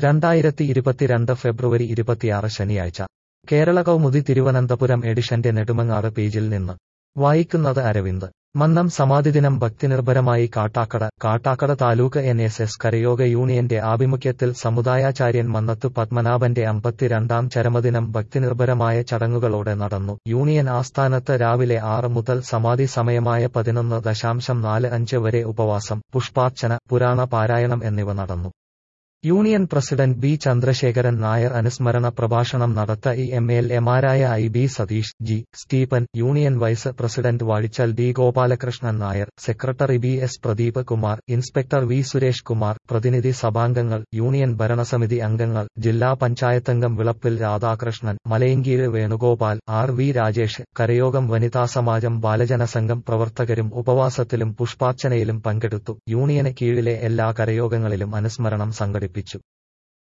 രണ്ടായിരത്തി ഇരുപത്തിരണ്ട് ഫെബ്രുവരി ഇരുപത്തിയാറ് ശനിയാഴ്ച കേരള കൗമുദി തിരുവനന്തപുരം എഡിഷന്റെ നെടുമങ്ങാട് പേജിൽ നിന്ന് വായിക്കുന്നത് അരവിന്ദ് മന്നം സമാധിദിനം ഭക്തിനിർഭരമായി Kattakada Kattakada taluk N S S കരയോഗ യൂണിയന്റെ ആഭിമുഖ്യത്തിൽ സമുദായാചാര്യൻ മന്നത്തു പത്മനാഭന്റെ അമ്പത്തിരണ്ടാം ചരമദിനം ഭക്തിനിർഭരമായ ചടങ്ങുകളോടെ നടന്നു യൂണിയൻ ആസ്ഥാനത്ത് രാവിലെ ആറ് മുതൽ സമാധി സമയമായ പതിനൊന്ന് ദശാംശം നാല് അഞ്ച് വരെ ഉപവാസം പുഷ്പാർച്ചന പുരാണ പാരായണം എന്നിവ നടന്നു union president B Chandrasekharan Nair അനുസ്മരണ പ്രഭാഷണം നടത്ത ഇ എം എൽ എമാരായ I B Satheesh G Stephen union vice president Vazhichal D Gopalakrishnan Nair secretary B S Pradeep Kumar inspector V Suresh Kumar പ്രതിനിധി സഭാംഗങ്ങൾ യൂണിയൻ ഭരണസമിതി അംഗങ്ങൾ ജില്ലാ പഞ്ചായത്തംഗം വിളപ്പിൽ രാധാകൃഷ്ണൻ മലയങ്കീഴ് വേണുഗോപാൽ ആർ വി രാജേഷ് കരയോഗം വനിതാ സമാജം ബാലജനസംഘം പ്രവർത്തകരും ഉപവാസത്തിലും പുഷ്പാർച്ചനയിലും പങ്കെടുത്തു യൂണിയന് കീഴിലെ എല്ലാ കരയോഗങ്ങളിലും അനുസ്മരണം സംഘടിപ്പിച്ചു